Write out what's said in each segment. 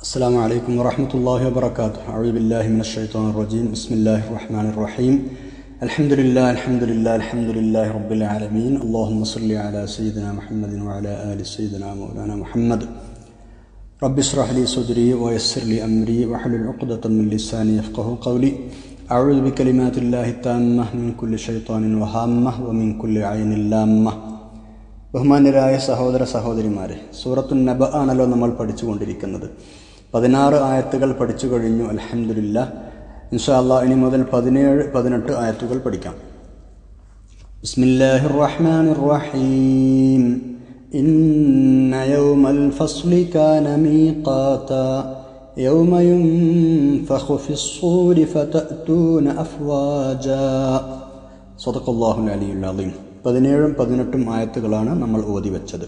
السلام عليكم ورحمة الله وبركاته أعوذ بالله من الشيطان الرجيم بسم الله الرحمن الرحيم الحمد لله الحمد لله الحمد لله رب العالمين اللهم صل على سيدنا محمد وعلى آل سيدنا مولانا محمد رب اشرح لي صدري ويسر لي أمري واحلل عقدة من لساني يفقه قولي أعوذ بكلمات الله التامة من كل شيطان وهامة ومن كل عين لامة ബഹുമാന്യരായ സഹോദര സഹോദരിമാരെ സൂറത്തു നബ ആണല്ലോ നമ്മൾ പഠിച്ചുകൊണ്ടിരിക്കുന്നത് പതിനാറ് ആയത്തുകൾ പഠിച്ചു കഴിഞ്ഞു അലഹമില്ല ഇൻഷാല്ല ഇനി മുതൽ പതിനേഴ് പതിനെട്ട് ആയത്തുകൾ പഠിക്കാം ബിസ്മില്ലാഹി റഹ്മാൻ റഹീം إن يوم الفصل كان ميقاتا يوم ينفخ في الصور فتأتون أفواجا صدق الله العلي العظيم പതിനേഴും പതിനെട്ടും ആയത്തുകളാണ് നമ്മൾ ഓതി വെച്ചത്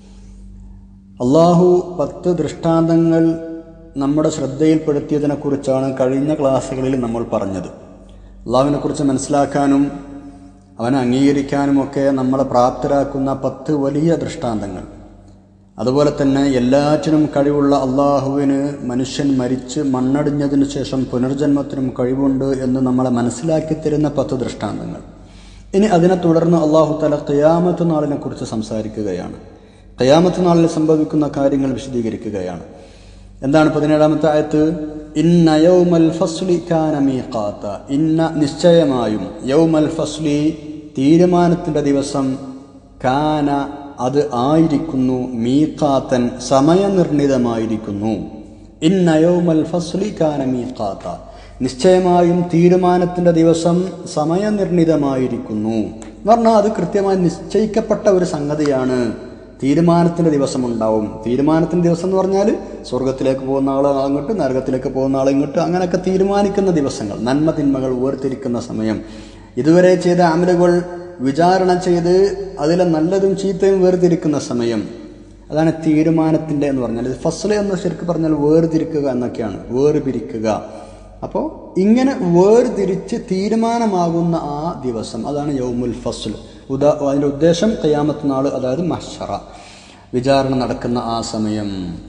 അള്ളാഹു പത്ത് ദൃഷ്ടാന്തങ്ങൾ നമ്മുടെ ശ്രദ്ധയിൽപ്പെടുത്തിയതിനെക്കുറിച്ചാണ് കഴിഞ്ഞ ക്ലാസ്സുകളിൽ നമ്മൾ പറഞ്ഞത് അള്ളാഹുവിനെ കുറിച്ച് മനസ്സിലാക്കാനും അവനെ അംഗീകരിക്കാനുമൊക്കെ നമ്മളെ പ്രാപ്തരാക്കുന്ന പത്ത് വലിയ ദൃഷ്ടാന്തങ്ങൾ അതുപോലെ തന്നെ എല്ലാറ്റിനും കഴിവുള്ള അള്ളാഹുവിന് മനുഷ്യൻ മരിച്ച് മണ്ണടിഞ്ഞതിനു ശേഷം പുനർജന്മത്തിനും കഴിവുണ്ട് എന്ന് നമ്മളെ മനസ്സിലാക്കി തരുന്ന പത്ത് ദൃഷ്ടാന്തങ്ങൾ ഇനി അതിനെ തുടർന്ന് അള്ളാഹു തല ഖയാമത്ത് നാളിനെ കുറിച്ച് സംസാരിക്കുകയാണ് ഖയാമത്ത് നാളിൽ സംഭവിക്കുന്ന കാര്യങ്ങൾ വിശദീകരിക്കുകയാണ് എന്താണ് പതിനേഴാമത്തെ ആയത്ത് ഇന്ന യൗമൽ ഫസ്ലി കാന മീഖാത്ത ഇന്ന നിശ്ചയമായും യൗമൽ ഫസ്ലി തീരുമാനത്തിന്റെ ദിവസം കാന അത് ആയിരിക്കുന്നു മീഖാത്തൻ സമയനിർണിതമായിരിക്കുന്നു ഇന്ന യൗമൽ ഫസ്ലി കാന മീഖാത്ത നിശ്ചയമായും തീരുമാനത്തിന്റെ ദിവസം സമയനിർണിതമായിരിക്കുന്നു എന്ന് പറഞ്ഞാൽ അത് കൃത്യമായി നിശ്ചയിക്കപ്പെട്ട ഒരു സംഗതിയാണ് തീരുമാനത്തിന്റെ ദിവസം ഉണ്ടാവും തീരുമാനത്തിന്റെ ദിവസം എന്ന് പറഞ്ഞാൽ സ്വർഗത്തിലേക്ക് പോകുന്ന ആൾ അങ്ങോട്ട് നരകത്തിലേക്ക് പോകുന്ന ആൾ ഇങ്ങോട്ട് അങ്ങനെയൊക്കെ തീരുമാനിക്കുന്ന ദിവസങ്ങൾ നന്മ തിന്മകൾ വേർതിരിക്കുന്ന സമയം ഇതുവരെ ചെയ്ത അമലുകൾ വിചാരണ ചെയ്ത് അതിലെ നല്ലതും ചീത്തയും വേർതിരിക്കുന്ന സമയം അതാണ് തീരുമാനത്തിന്റെ എന്ന് പറഞ്ഞാൽ ഫസ്ല് എന്ന് ശരിക്കും പറഞ്ഞാൽ വേർതിരിക്കുക എന്നൊക്കെയാണ് വേർപിരിക്കുക അപ്പോൾ ഇങ്ങനെ വേർതിരിച്ച് തീരുമാനമാകുന്ന ആ ദിവസം അതാണ് യൗമുൽ ഫസ്ൽ ഉദാ അതിൻ്റെ ഉദ്ദേശം കയ്യാമത്ത് നാൾ അതായത് മഷറ വിചാരണ നടക്കുന്ന ആ സമയം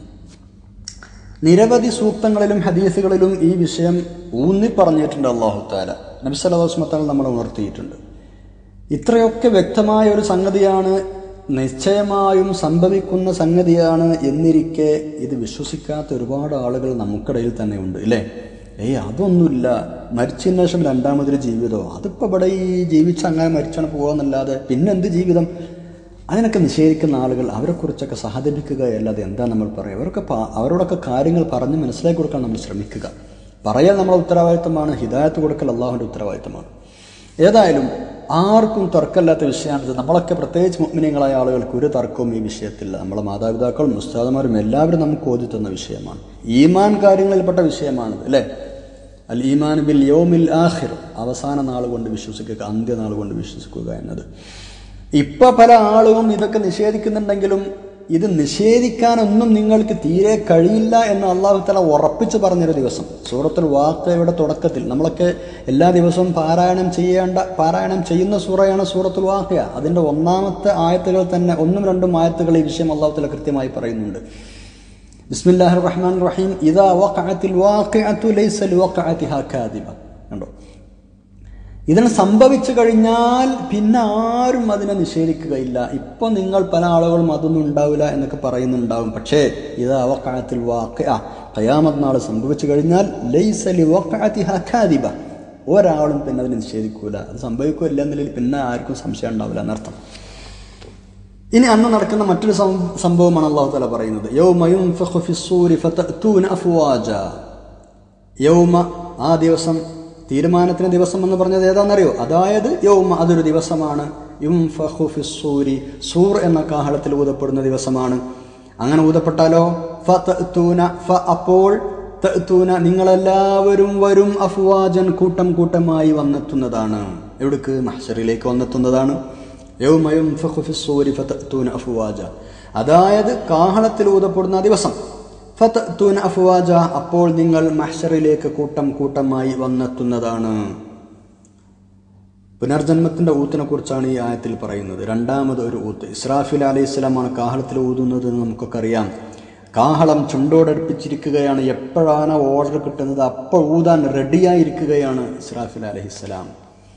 നിരവധി സൂക്തങ്ങളിലും ഹദീസുകളിലും ഈ വിഷയം ഊന്നി പറഞ്ഞിട്ടുണ്ട് അള്ളാഹു താല നബി സല്ലാസ്മത്താൽ നമ്മൾ ഉണർത്തിയിട്ടുണ്ട് ഇത്രയൊക്കെ വ്യക്തമായ ഒരു സംഗതിയാണ് നിശ്ചയമായും സംഭവിക്കുന്ന സംഗതിയാണ് എന്നിരിക്കെ ഇത് വിശ്വസിക്കാത്ത ഒരുപാട് ആളുകൾ നമുക്കിടയിൽ തന്നെ ഉണ്ട് അല്ലേ ഏയ് അതൊന്നുമില്ല മരിച്ചതിന് ശേഷം രണ്ടാമതൊരു ജീവിതമോ അതിപ്പോൾ ഇവിടെ ഈ ജീവിച്ച അങ്ങനെ മരിച്ചാണ് പോകാന്നല്ലാതെ പിന്നെന്ത് ജീവിതം അതിനൊക്കെ നിഷേധിക്കുന്ന ആളുകൾ അവരെക്കുറിച്ചൊക്കെ സഹതപിക്കുകയല്ലാതെ എന്താ നമ്മൾ പറയുക അവരൊക്കെ അവരോടൊക്കെ കാര്യങ്ങൾ പറഞ്ഞ് മനസ്സിലാക്കി കൊടുക്കാൻ നമ്മൾ ശ്രമിക്കുക പറയാൻ നമ്മളെ ഉത്തരവാദിത്തമാണ് ഹിദായത്ത് കൊടുക്കൽ അള്ളാഹുവിൻ്റെ ഉത്തരവാദിത്തമാണ് ഏതായാലും ആർക്കും തർക്കമില്ലാത്ത വിഷയമാണിത് നമ്മളൊക്കെ പ്രത്യേകിച്ച് മുഗ്മിനിയങ്ങളായ ആളുകൾക്ക് ഒരു തർക്കവും ഈ വിഷയത്തിൽ നമ്മളെ മാതാപിതാക്കളും മുസ്താദമാരും എല്ലാവരും നമുക്ക് ഓതി തന്ന വിഷയമാണ് ഈമാൻ കാര്യങ്ങളിൽപ്പെട്ട വിഷയമാണിത് അല്ലേ അൽ ഈമാൻ ബിൽ യോമിൽ ആഹിർ അവസാന നാൾ കൊണ്ട് വിശ്വസിക്കുക അന്ത്യനാൾ കൊണ്ട് വിശ്വസിക്കുക എന്നത് ഇപ്പൊ പല ആളുകളും ഇതൊക്കെ നിഷേധിക്കുന്നുണ്ടെങ്കിലും ഇത് നിഷേധിക്കാനൊന്നും നിങ്ങൾക്ക് തീരെ കഴിയില്ല എന്ന് അള്ളാഹു തല ഉറപ്പിച്ചു പറഞ്ഞൊരു ദിവസം സൂറത്തുൽ വാക്കയുടെ തുടക്കത്തിൽ നമ്മളൊക്കെ എല്ലാ ദിവസവും പാരായണം ചെയ്യേണ്ട പാരായണം ചെയ്യുന്ന സൂറയാണ് സൂറത്തുൽ വാക്കയ അതിന്റെ ഒന്നാമത്തെ ആയത്തുകൾ തന്നെ ഒന്നും രണ്ടും ആയത്തുകൾ ഈ വിഷയം അള്ളാഹു തല കൃത്യമായി പറയുന്നുണ്ട് ബിസ്മില്ലാഹിർ റഹ്മാൻ റഹീം ഇദാ വഖഅത്തിൽ വാഖിഅതു ലൈസ ലിവഖഅതിഹാ കാദിബ കണ്ടോ ഇതിന് സംഭവിച്ചു കഴിഞ്ഞാൽ പിന്നെ ആരും അതിനെ നിഷേധിക്കുകയില്ല ഇപ്പൊ നിങ്ങൾ പല ആളുകളും അതൊന്നും ഉണ്ടാവില്ല എന്നൊക്കെ പറയുന്നുണ്ടാവും പക്ഷേ ഇത് അവക്കാലത്തിൽ വാക്ക കയാമത് നാൾ സംഭവിച്ചു കഴിഞ്ഞാൽ ലൈസലി വക്കാതിബ ഒരാളും പിന്നെ അതിനെ നിഷേധിക്കൂല അത് സംഭവിക്കില്ല എന്നതിൽ പിന്നെ ആർക്കും സംശയം ഉണ്ടാവില്ല എന്നർത്ഥം ഇനി അന്ന് നടക്കുന്ന മറ്റൊരു സംഭവമാണ് അള്ളാഹു തല പറയുന്നത് യൗമ ആ ദിവസം തീരുമാനത്തിന് ദിവസം എന്ന് പറഞ്ഞത് ഏതാണെന്നറിയോ അതായത് യൗമ അതൊരു ദിവസമാണ് യുംഫി സൂർ എന്ന കാഹളത്തിൽ ഊതപ്പെടുന്ന ദിവസമാണ് അങ്ങനെ ഊതപ്പെട്ടാലോ ഫ അപ്പോൾ തൂന നിങ്ങളെല്ലാവരും വരും അഫ്വാജൻ കൂട്ടം കൂട്ടമായി വന്നെത്തുന്നതാണ് എവിടേക്ക് മഹ്ഷറിലേക്ക് വന്നെത്തുന്നതാണ് യൗമയും അഫ്വാജ അതായത് കാഹളത്തിൽ ഊതപ്പെടുന്ന ദിവസം ഫത്തൂൻ അഫ്വാജ അപ്പോൾ നിങ്ങൾ മഹ്ഷറിലേക്ക് കൂട്ടം കൂട്ടമായി വന്നെത്തുന്നതാണ് പുനർജന്മത്തിന്റെ ഊത്തിനെ കുറിച്ചാണ് ഈ ആയത്തിൽ പറയുന്നത് രണ്ടാമത് ഒരു ഊത്ത് ഇസ്രാഫിൽ അലൈഹി സ്വലാമാണ് കാഹളത്തിൽ ഊതുന്നത് എന്ന് നമുക്കൊക്കെ അറിയാം കാഹളം ചുണ്ടോടടുപ്പിച്ചിരിക്കുകയാണ് എപ്പോഴാണ് ഓർഡർ കിട്ടുന്നത് അപ്പോൾ ഊതാൻ റെഡിയായിരിക്കുകയാണ് ഇസ്രാഫിൽ അലഹിസ്സലാം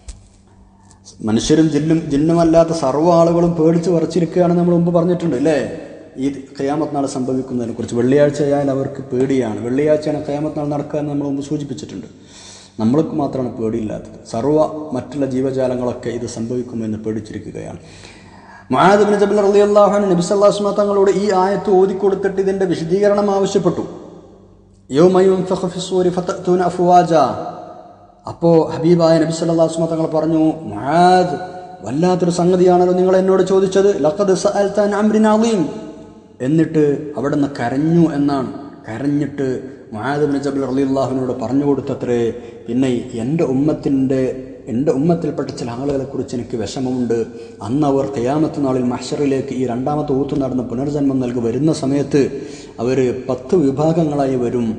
മനുഷ്യരും ജിന്നും ജിന്നുമല്ലാത്ത സർവ്വ ആളുകളും പേടിച്ച് വരച്ചിരിക്കുകയാണെന്ന് നമ്മൾ മുമ്പ് പറഞ്ഞിട്ടുണ്ട് അല്ലേ ഈ ഖയാമത്ത് നാൾ സംഭവിക്കുന്നതിനെ കുറിച്ച് വെള്ളിയാഴ്ച ആയാൽ അവർക്ക് പേടിയാണ് വെള്ളിയാഴ്ചയാണ് ഖയാമത്ത് നാൾ നടക്കുക എന്ന് നമ്മൾ മുമ്പ് സൂചിപ്പിച്ചിട്ടുണ്ട് നമ്മൾക്ക് മാത്രമാണ് പേടിയില്ലാത്തത് സർവ്വ മറ്റുള്ള ജീവജാലങ്ങളൊക്കെ ഇത് സംഭവിക്കുമെന്ന് പേടിച്ചിരിക്കുകയാണ് മഹാദബിൻ ജബൽ റളിയല്ലാഹു നബി സല്ലല്ലാഹു അലൈഹി വസല്ലം തങ്ങളോട് ഈ ആയത്ത് ഓതിക്കൊടുത്തിട്ട് ഇതിന്റെ വിശദീകരണം ആവശ്യപ്പെട്ടു യൗമ യുൻഫഖു ഫിസ്സൂരി ഫതഅതൂന അഫ്വാജ അപ്പോൾ ഹബീബായ നബി സല്ലല്ലാഹു അലൈഹി വസല്ലം തങ്ങൾ പറഞ്ഞു മുആദ് വല്ലാത്തൊരു സംഗതിയാണല്ലോ നിങ്ങൾ എന്നോട് ചോദിച്ചത് ലഖദ് സഅൽത അൻ അംരിൻ അളീം എന്നിട്ട് അവിടുന്ന് കരഞ്ഞു എന്നാണ് കരഞ്ഞിട്ട് മുആദ് ബിൻ ജബൽ റളിയല്ലാഹുവിനോട് പറഞ്ഞു കൊടുത്തത്രേ പിന്നെ എൻ്റെ ഉമ്മത്തിൻ്റെ എൻ്റെ ഉമ്മത്തിൽപ്പെട്ട ചില ആളുകളെക്കുറിച്ച് എനിക്ക് വിഷമമുണ്ട് അന്ന് അവർ കയാമത്ത് നാളിൽ മഹ്ഷറിലേക്ക് ഈ രണ്ടാമത്തെ ഊത്ത് നടന്ന് പുനർജന്മം നൽകി വരുന്ന സമയത്ത് അവർ പത്ത് വിഭാഗങ്ങളായി വരും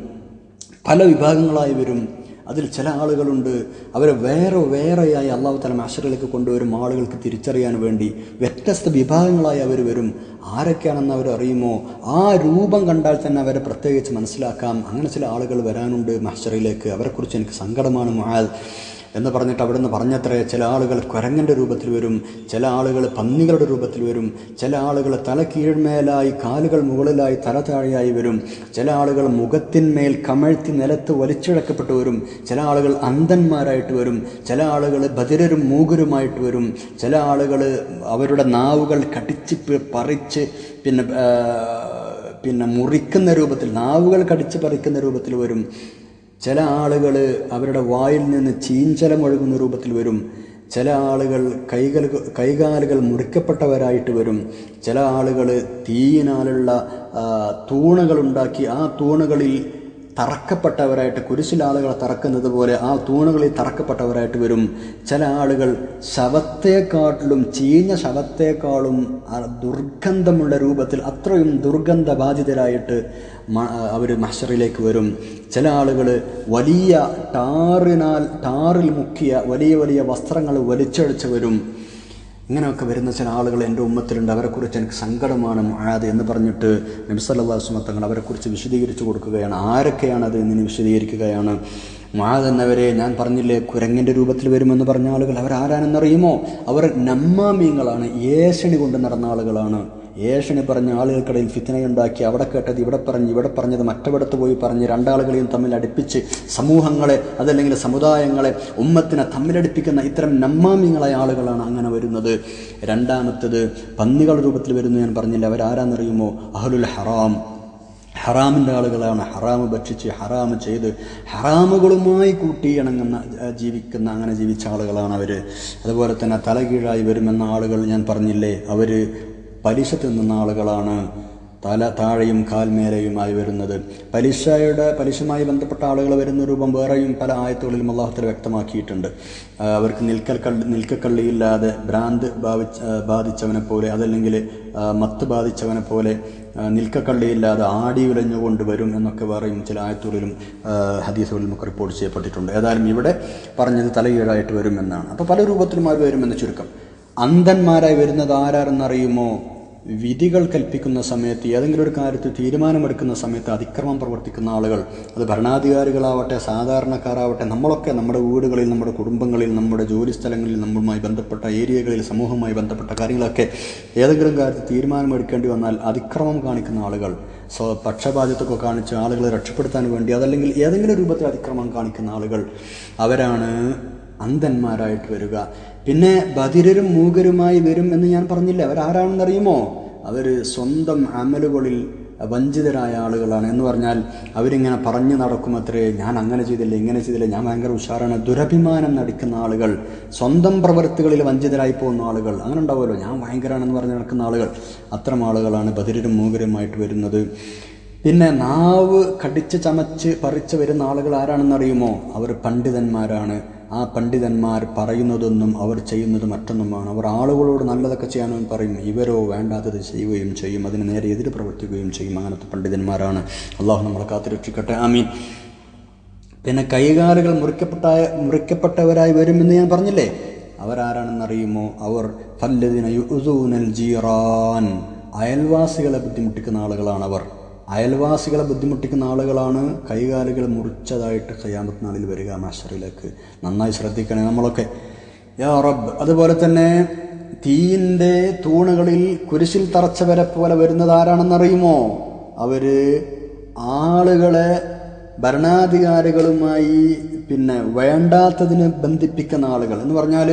പല വിഭാഗങ്ങളായി വരും അതിൽ ചില ആളുകളുണ്ട് അവരെ വേറെ വേറെയായി അള്ളാഹു തല മഷറിലേക്ക് കൊണ്ടുവരും ആളുകൾക്ക് തിരിച്ചറിയാൻ വേണ്ടി വ്യത്യസ്ത വിഭാഗങ്ങളായി അവർ വരും ആരൊക്കെയാണെന്ന് അവർ അറിയുമോ ആ രൂപം കണ്ടാൽ തന്നെ അവരെ പ്രത്യേകിച്ച് മനസ്സിലാക്കാം അങ്ങനെ ചില ആളുകൾ വരാനുണ്ട് മഹ്ഷറിലേക്ക് അവരെക്കുറിച്ച് എനിക്ക് സങ്കടമാണ് മുഹാൽ എന്ന് പറഞ്ഞിട്ട് അവിടുന്ന് പറഞ്ഞത്രേ ചില ആളുകൾ കുരങ്ങൻ്റെ രൂപത്തിൽ വരും ചില ആളുകൾ പന്നികളുടെ രൂപത്തിൽ വരും ചില ആളുകൾ തല കീഴ്മേലായി കാലുകൾ മുകളിലായി തല താഴെയായി വരും ചില ആളുകൾ മുഖത്തിന്മേൽ കമഴ്ത്തി നിലത്ത് വലിച്ചിഴക്കപ്പെട്ടു വരും ചില ആളുകൾ അന്ധന്മാരായിട്ട് വരും ചില ആളുകൾ ബദിരരും മൂകരുമായിട്ട് വരും ചില ആളുകൾ അവരുടെ നാവുകൾ കടിച്ച് പി- പറിച്ച് പിന്നെ ആ, പിന്നെ മുറിക്കുന്ന രൂപത്തിൽ നാവുകൾ കടിച്ച് പറിക്കുന്ന രൂപത്തിൽ വരും ചില ആളുകൾ അവരുടെ വായിൽ നിന്ന് ചീഞ്ചലം ഒഴുകുന്ന രൂപത്തിൽ വരും ചില ആളുകൾ കൈകൾ കൈകാലുകൾ മുറിക്കപ്പെട്ടവരായിട്ട് വരും ചില ആളുകൾ തീയിനാലുള്ള ആ, തൂണുകളുണ്ടാക്കി ആ തൂണുകളിൽ തറക്കപ്പെട്ടവരായിട്ട് കുരിശിൽ ആളുകളെ തറക്കുന്നത് പോലെ ആ തൂണുകളിൽ തറക്കപ്പെട്ടവരായിട്ട് വരും ചില ആളുകൾ ശവത്തെക്കാട്ടിലും ചീഞ്ഞ ശവത്തെക്കാളും ആ ദുർഗന്ധമുള്ള രൂപത്തിൽ അത്രയും ദുർഗന്ധബാധിതരായിട്ട് അവർ മഷറിലേക്ക് വരും ചില ആളുകൾ വലിയ ടാറിനാൽ ടാറിൽ മുക്കിയ വലിയ വലിയ വസ്ത്രങ്ങൾ വലിച്ചഴിച്ച് വരും ഇങ്ങനെയൊക്കെ വരുന്ന ചില ആളുകൾ എൻ്റെ ഉമ്മത്തിലുണ്ട് അവരെക്കുറിച്ച് എനിക്ക് സങ്കടമാണ് മുആദ് എന്ന് പറഞ്ഞിട്ട് നബിസല്ലാസ്മ തങ്ങൾ അവരെക്കുറിച്ച് വിശദീകരിച്ചു കൊടുക്കുകയാണ് ആരൊക്കെയാണ് അത് എന്ന് വിശദീകരിക്കുകയാണ് മുആദ് എന്നവരെ ഞാൻ പറഞ്ഞില്ലേ കുരങ്ങിൻ്റെ രൂപത്തിൽ വരുമെന്ന് പറഞ്ഞ ആളുകൾ അവരാരാണെന്നറിയുമോ അവർ നമ്മാമീങ്ങളാണ് ഏഷണി കൊണ്ട് നടന്ന ആളുകളാണ് ഏഷണി പറഞ്ഞ ആളുകൾക്കിടയിൽ ഫിത്തനയുണ്ടാക്കി അവിടെ കേട്ടത് ഇവിടെ പറഞ്ഞ് ഇവിടെ പറഞ്ഞത് മറ്റവിടത്ത് പോയി പറഞ്ഞ് രണ്ടാളുകളെയും തമ്മിൽ അടുപ്പിച്ച് സമൂഹങ്ങളെ അതല്ലെങ്കിൽ സമുദായങ്ങളെ ഉമ്മത്തിനെ തമ്മിലടുപ്പിക്കുന്ന ഇത്തരം നമ്മാമിങ്ങളായ ആളുകളാണ് അങ്ങനെ വരുന്നത് രണ്ടാമത്തത് പന്നികളുടെ രൂപത്തിൽ വരുന്നു ഞാൻ പറഞ്ഞില്ല അവരാരാന്നറിയുമോ അഹ്ലുൽ ഹറാം ഹറാമിൻ്റെ ആളുകളാണ് ഹറാമ് ഭക്ഷിച്ച് ഹറാമ് ചെയ്ത് ഹറാമുകളുമായി കൂട്ടി ഇണങ്ങുന്ന ആ, ജീവിക്കുന്ന അങ്ങനെ ജീവിച്ച ആളുകളാണ് അവർ അതുപോലെ തന്നെ തലകീഴായി വരുമെന്ന ആളുകൾ ഞാൻ പറഞ്ഞില്ലേ അവർ പലിശ തിന്നുന്ന ആളുകളാണ് തല താഴെയും കാൽമേലെയുമായി വരുന്നത് പലിശയുടെ പലിശയുമായി ബന്ധപ്പെട്ട ആളുകൾ വരുന്ന രൂപം വേറെയും പല ആയത്തുകളിലും അള്ളാഹുത്തല വ്യക്തമാക്കിയിട്ടുണ്ട് ആ, അവർക്ക് നിൽക്കൽ കള്ളി നിൽക്കക്കള്ളിയില്ലാതെ ഭ്രാന്ത് ഭാവിച്ച ആ, ബാധിച്ചവനെ പോലെ അതല്ലെങ്കിൽ ആ, മത്ത് ബാധിച്ചവനെ പോലെ ആ, നിൽക്കക്കള്ളിയില്ലാതെ ആടി ഉലഞ്ഞുകൊണ്ട് വരും എന്നൊക്കെ വേറെയും ചില ആയത്തുകളിലും ആ, ഹദീസുകളിലും ഒക്കെ റിപ്പോർട്ട് ചെയ്യപ്പെട്ടിട്ടുണ്ട് ഏതായാലും ഇവിടെ പറഞ്ഞത് തലകീഴായിട്ട് വരുമെന്നാണ് അപ്പോൾ പല രൂപത്തിലും അവർ വരുമെന്ന് ചുരുക്കം അന്ധന്മാരായി വരുന്നത് ആരാരെന്നറിയുമോ വിധികൾ കൽപ്പിക്കുന്ന സമയത്ത് ഏതെങ്കിലും ഒരു കാര്യത്തിൽ തീരുമാനമെടുക്കുന്ന സമയത്ത് അതിക്രമം പ്രവർത്തിക്കുന്ന ആളുകൾ അത് ഭരണാധികാരികളാവട്ടെ സാധാരണക്കാരാവട്ടെ നമ്മളൊക്കെ നമ്മുടെ വീടുകളിൽ നമ്മുടെ കുടുംബങ്ങളിൽ നമ്മുടെ ജോലി സ്ഥലങ്ങളിൽ നമ്മളുമായി ബന്ധപ്പെട്ട ഏരിയകളിൽ സമൂഹവുമായി ബന്ധപ്പെട്ട കാര്യങ്ങളൊക്കെ ഏതെങ്കിലും കാര്യത്തിൽ തീരുമാനമെടുക്കേണ്ടി വന്നാൽ അതിക്രമം കാണിക്കുന്ന ആളുകൾ സ്വ പക്ഷപാതിത്വമൊക്കെ കാണിച്ച് ആളുകളെ രക്ഷപ്പെടുത്താൻ വേണ്ടി അതല്ലെങ്കിൽ ഏതെങ്കിലും രൂപത്തിൽ അതിക്രമം കാണിക്കുന്ന ആളുകൾ അവരാണ് അന്ധന്മാരായിട്ട് വരിക പിന്നെ ബധിരരും മൂകരുമായി വരും എന്ന് ഞാൻ പറഞ്ഞില്ല അവരാരാണെന്നറിയുമോ അവർ സ്വന്തം അമലുകളിൽ വഞ്ചിതരായ ആളുകളാണ് എന്ന് പറഞ്ഞാൽ അവരിങ്ങനെ പറഞ്ഞു നടക്കുമത്രേ ഞാൻ അങ്ങനെ ചെയ്തില്ല ഇങ്ങനെ ചെയ്തില്ല ഞാൻ ഭയങ്കര ഉഷാറാണ് ദുരഭിമാനം നടിക്കുന്ന ആളുകൾ സ്വന്തം പ്രവൃത്തികളിൽ വഞ്ചിതരായി പോകുന്ന ആളുകൾ അങ്ങനെ ഉണ്ടാവുമല്ലോ ഞാൻ ഭയങ്കരമാണെന്ന് പറഞ്ഞ് നടക്കുന്ന ആളുകൾ അത്തരം ആളുകളാണ് ബധിരരും മൂകരുമായിട്ട് വരുന്നത് പിന്നെ നാവ് കടിച്ച് ചമച്ച് പറിച്ച് വരുന്ന ആളുകൾ ആരാണെന്നറിയുമോ അവർ പണ്ഡിതന്മാരാണ് ആ പണ്ഡിതന്മാർ പറയുന്നതൊന്നും അവർ ചെയ്യുന്നത് മറ്റൊന്നുമാണ് അവർ ആളുകളോട് നല്ലതൊക്കെ ചെയ്യാനും പറയും ഇവരോ വേണ്ടാത്തത് ചെയ്യുകയും ചെയ്യും അതിന് നേരെ എതിര് പ്രവർത്തിക്കുകയും ചെയ്യും അങ്ങനത്തെ പണ്ഡിതന്മാരാണ് അള്ളാഹു നമ്മളെ കാത്തിരക്ഷിക്കട്ടെ ആമീൻ പിന്നെ കൈകാലുകൾ മുറിക്കപ്പെട്ട മുറിക്കപ്പെട്ടവരായി വരുമെന്ന് ഞാൻ പറഞ്ഞില്ലേ അവരാരാണെന്നറിയുമോ അവർ ഫല്ലദിന യുഊനൽ ജീറാൻ അയൽവാസികളെ ബുദ്ധിമുട്ടിക്കുന്ന ആളുകളാണ് അവർ അയൽവാസികളെ ബുദ്ധിമുട്ടിക്കുന്ന ആളുകളാണ് കൈകാലുകൾ മുറിച്ചതായിട്ട് ഖയാമത്ത് നാളിൽ വരിക മാഷറിലേക്ക് നന്നായി ശ്രദ്ധിക്കണേ നമ്മളൊക്കെ യാ റബ്ബ് അതുപോലെ തന്നെ തീയിൻ്റെ തൂണുകളിൽ കുരിശിൽ തറച്ചവരെ പോലെ വരുന്നത് ആരാണെന്നറിയുമോ അവര് ആളുകളെ ഭരണാധികാരികളുമായി പിന്നെ വേണ്ടാത്തതിന് ബന്ധിപ്പിക്കുന്ന ആളുകൾ എന്ന് പറഞ്ഞാൽ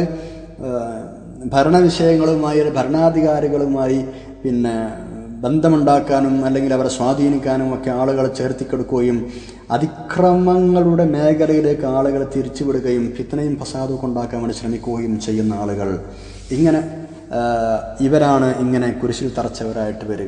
ഭരണവിഷയങ്ങളുമായി ഭരണാധികാരികളുമായി പിന്നെ ബന്ധമുണ്ടാക്കാനും അല്ലെങ്കിൽ അവരെ സ്വാധീനിക്കാനും ഒക്കെ ആളുകളെ ചേർത്തിക്കെടുക്കുകയും അതിക്രമങ്ങളുടെ മേഖലയിലേക്ക് ആളുകളെ തിരിച്ചുവിടുകയും ഫിത്തനയും ഫസാദും ഉണ്ടാക്കാൻ വേണ്ടി ശ്രമിക്കുകയും ചെയ്യുന്ന ആളുകൾ ഇങ്ങനെ ആ, ഇവരാണ് ഇങ്ങനെ കുരിശിൽ തറച്ചവരായിട്ട് വരിക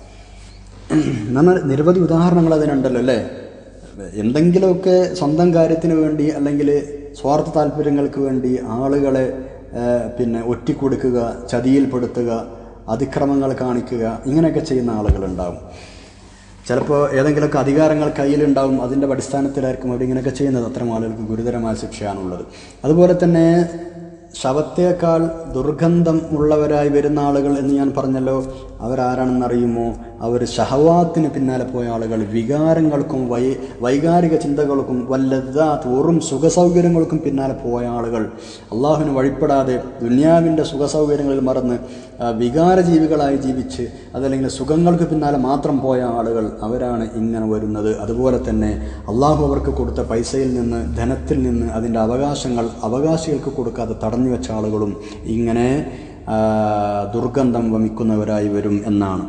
നമ്മൾ നിരവധി ഉദാഹരണങ്ങൾ അതിനുണ്ടല്ലോ അല്ലേ എന്തെങ്കിലുമൊക്കെ സ്വന്തം കാര്യത്തിന് വേണ്ടി അല്ലെങ്കിൽ സ്വാർത്ഥ താല്പര്യങ്ങൾക്ക് വേണ്ടി ആളുകളെ ആ, പിന്നെ ഒറ്റിക്കൊടുക്കുക ചതിയിൽപ്പെടുത്തുക അതിക്രമങ്ങൾ കാണിക്കുക ഇങ്ങനെയൊക്കെ ചെയ്യുന്ന ആളുകളുണ്ടാവും ചിലപ്പോൾ ഏതെങ്കിലുമൊക്കെ അധികാരങ്ങൾ കയ്യിലുണ്ടാവും അതിൻ്റെ അടിസ്ഥാനത്തിലായിരിക്കും അവർ ഇങ്ങനെയൊക്കെ ചെയ്യുന്നത് അത്തരം ആളുകൾക്ക് ഗുരുതരമായ ശിക്ഷയാണുള്ളത് അതുപോലെ തന്നെ ശവത്തേക്കാൾ ദുർഗന്ധം ഉള്ളവരായി വരുന്ന ആളുകൾ എന്ന് ഞാൻ പറഞ്ഞല്ലോ അവരാരാണെന്നറിയുമോ അവർ ഷഹവാത്തിന് പിന്നാലെ പോയ ആളുകൾ വികാരങ്ങൾക്കും വൈ വൈകാരിക ചിന്തകൾക്കും വല്ലതാത്ത് വെറും സുഖസൗകര്യങ്ങൾക്കും പിന്നാലെ പോയ ആളുകൾ അള്ളാഹുവിന് വഴിപ്പെടാതെ ദുന്യാവിൻ്റെ സുഖസൗകര്യങ്ങളിൽ മറന്ന് ആ, വികാരജീവികളായി ജീവിച്ച് അതല്ലെങ്കിൽ സുഖങ്ങൾക്ക് പിന്നാലെ മാത്രം പോയ ആളുകൾ അവരാണ് ഇങ്ങനെ വരുന്നത് അതുപോലെ തന്നെ അള്ളാഹു അവർക്ക് കൊടുത്ത പൈസയിൽ നിന്ന് ധനത്തിൽ നിന്ന് അതിൻ്റെ അവകാശങ്ങൾ അവകാശികൾക്ക് കൊടുക്കാതെ തടഞ്ഞു വെച്ച ആളുകളും ഇങ്ങനെ ആ, ദുർഗന്ധം വമിക്കുന്നവരായി വരും എന്നാണ്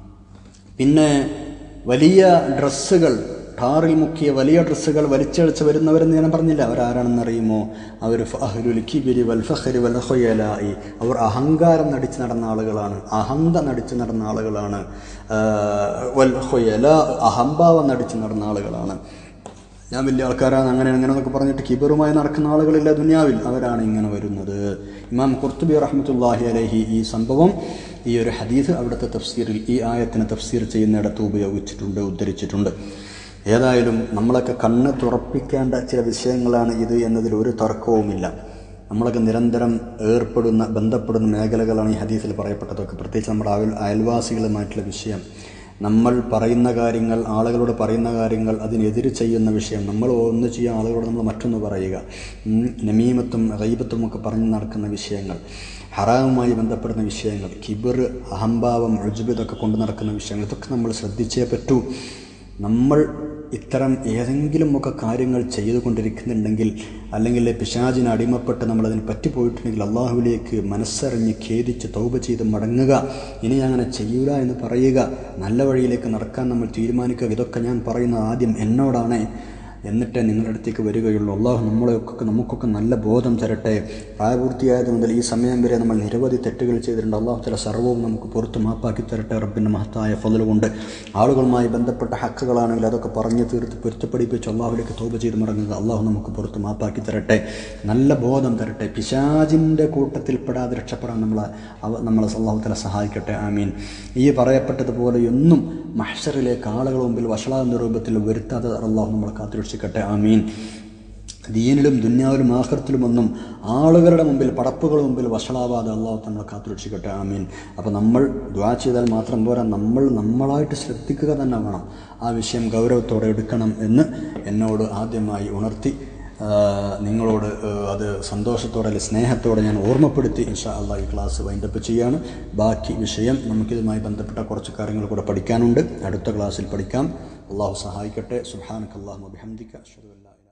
പിന്നെ വലിയ ഡ്രസ്സുകൾ ടാറിൽ മുക്കിയ വലിയ ഡ്രസ്സുകൾ വലിച്ചഴിച്ച് വരുന്നവരെന്ന് ഞാൻ പറഞ്ഞില്ല അവരാരാണെന്നറിയുമോ അവർ ഫഹ്ലുൽ കിബിരി വൽ ഫഖ്രി വൽ ഖുയലായി അവർ അഹങ്കാരം നടിച്ച് നടന്ന ആളുകളാണ് അഹന്ത നടിച്ച് നടന്ന ആളുകളാണ് ആ, വൽ ഖുയല അഹംഭാവം നടിച്ച് നടന്ന ആളുകളാണ് ഞാൻ വലിയ ആൾക്കാരാണ് അങ്ങനെ അങ്ങനെ എന്നൊക്കെ പറഞ്ഞിട്ട് കിബറുമായി നടക്കുന്ന ആളുകളില്ല ദുനിയാവിൽ അവരാണ് ഇങ്ങനെ വരുന്നത് ഇമാം ഖുർത്തുബി റഹ്മത്തുല്ലാഹി അലഹി ഈ സംഭവം ഈ ഒരു ഹദീസ് അവിടുത്തെ തഫ്സീറിൽ ഈ ആയത്തിന് തഫ്സീർ ചെയ്യുന്നിടത്ത് ഉപയോഗിച്ചിട്ടുണ്ട് ഉദ്ധരിച്ചിട്ടുണ്ട് ഏതായാലും നമ്മളൊക്കെ കണ്ണ് തുറപ്പിക്കേണ്ട ചില വിഷയങ്ങളാണ് ഇത് എന്നതിൽ ഒരു തർക്കവുമില്ല നമ്മളൊക്കെ നിരന്തരം ഏർപ്പെടുന്ന ബന്ധപ്പെടുന്ന മേഖലകളാണ് ഈ ഹദീസിൽ പറയപ്പെട്ടതൊക്കെ പ്രത്യേകിച്ച് നമ്മുടെ അയൽ അയൽവാസികളുമായിട്ടുള്ള വിഷയം നമ്മൾ പറയുന്ന കാര്യങ്ങൾ ആളുകളോട് പറയുന്ന കാര്യങ്ങൾ അതിനെതിര് ചെയ്യുന്ന വിഷയം നമ്മൾ ഒന്ന് ചെയ്യുക ആളുകളോട് നമ്മൾ മറ്റൊന്ന് പറയുക ഉം, നമീമത്തും റൈബത്തും ഒക്കെ പറഞ്ഞു നടക്കുന്ന വിഷയങ്ങൾ ഹറാമുമായി ബന്ധപ്പെടുന്ന വിഷയങ്ങൾ കിബിർ അഹംഭാവം റുജുബ് ഇതൊക്കെ കൊണ്ട് നടക്കുന്ന വിഷയങ്ങൾ ഇതൊക്കെ നമ്മൾ ശ്രദ്ധിച്ചേ പറ്റൂ നമ്മൾ ഇത്തരം ഏതെങ്കിലുമൊക്കെ കാര്യങ്ങൾ ചെയ്തുകൊണ്ടിരിക്കുന്നുണ്ടെങ്കിൽ അല്ലെങ്കിൽ പിശാചിന് അടിമപ്പെട്ട് നമ്മളതിന് പറ്റിപ്പോയിട്ടുണ്ടെങ്കിൽ അള്ളാഹുവിലേക്ക് മനസ്സറിഞ്ഞ് ഖേദിച്ച് തൗബ ചെയ്ത് മടങ്ങുക ഇനി അങ്ങനെ ചെയ്യൂല എന്ന് പറയുക നല്ല വഴിയിലേക്ക് നടക്കാൻ നമ്മൾ തീരുമാനിക്കുക ഇതൊക്കെ ഞാൻ പറയുന്നത് ആദ്യം എന്നോടാണ് എന്നിട്ടേ നിങ്ങളുടെ അടുത്തേക്ക് വരികയുള്ളൂ അള്ളാഹു നമ്മളെയൊക്കെ നമുക്കൊക്കെ നല്ല ബോധം തരട്ടെ പ്രായപൂർത്തിയായത് മുതൽ ഈ സമയം വരെ നമ്മൾ നിരവധി തെറ്റുകൾ ചെയ്തിട്ടുണ്ട് അള്ളാഹു ചില സർവ്വവും നമുക്ക് പുറത്ത് മാപ്പാക്കി തരട്ടെ റബ്ബിൻ്റെ മഹത്തായ ഫതൽ കൊണ്ട് ആളുകളുമായി ബന്ധപ്പെട്ട ഹക്കുകളാണെങ്കിൽ അതൊക്കെ പറഞ്ഞ് തീർത്ത് പൊരുത്തപ്പെടിപ്പിച്ച് അള്ളാഹുലേക്ക് തോപ ചെയ്ത് മടങ്ങുക അള്ളാഹു നമുക്ക് പുറത്ത് മാപ്പാക്കി തരട്ടെ നല്ല ബോധം തരട്ടെ പിശാജിൻ്റെ കൂട്ടത്തിൽപ്പെടാതെ രക്ഷപ്പെടാൻ നമ്മളെ അവ നമ്മളെ അള്ളാഹു തല സഹായിക്കട്ടെ ആമീൻ ഈ പറയപ്പെട്ടതുപോലെയൊന്നും മഹ്ഷറിലേക്ക് ആളുകൾ മുമ്പിൽ വഷളാകുന്ന രൂപത്തിൽ വരുത്താതെ അള്ളാഹു നമ്മളെ കാത്തുരക്ഷിക്കട്ടെ ആമീൻ ദീനിലും ദുന്യാവിലും ആഹൃത്തിലുമൊന്നും ആളുകളുടെ മുമ്പിൽ പടപ്പുകളുടെ മുമ്പിൽ വഷളാവാതെ അള്ളാഹു നമ്മളെ കാത്തുരക്ഷിക്കട്ടെ ആമീൻ അപ്പോൾ നമ്മൾ ദ്വാ ചെയ്താൽ മാത്രം പോരാ നമ്മൾ നമ്മളായിട്ട് ശ്രദ്ധിക്കുക തന്നെ വേണം ആ വിഷയം ഗൗരവത്തോടെ എടുക്കണം എന്ന് എന്നോട് ആദ്യമായി ഉണർത്തി ആ, നിങ്ങളോട് ആ, അത് സന്തോഷത്തോടെ അല്ലെങ്കിൽ സ്നേഹത്തോടെ ഞാൻ ഓർമ്മപ്പെടുത്തി ഇൻഷാ അള്ളാഹ് ഈ ക്ലാസ് വൈൻഡപ്പ് ചെയ്യാണ് ബാക്കി വിഷയം നമുക്കിതുമായി ബന്ധപ്പെട്ട കുറച്ച് കാര്യങ്ങൾ കൂടെ പഠിക്കാനുണ്ട് അടുത്ത ക്ലാസ്സിൽ പഠിക്കാം അള്ളാഹു സഹായിക്കട്ടെ സുഹാനക്കല്ലാഹു അബിഹംദിക്ക അഷ്ഹദു അല്ലാ ഇലാഹ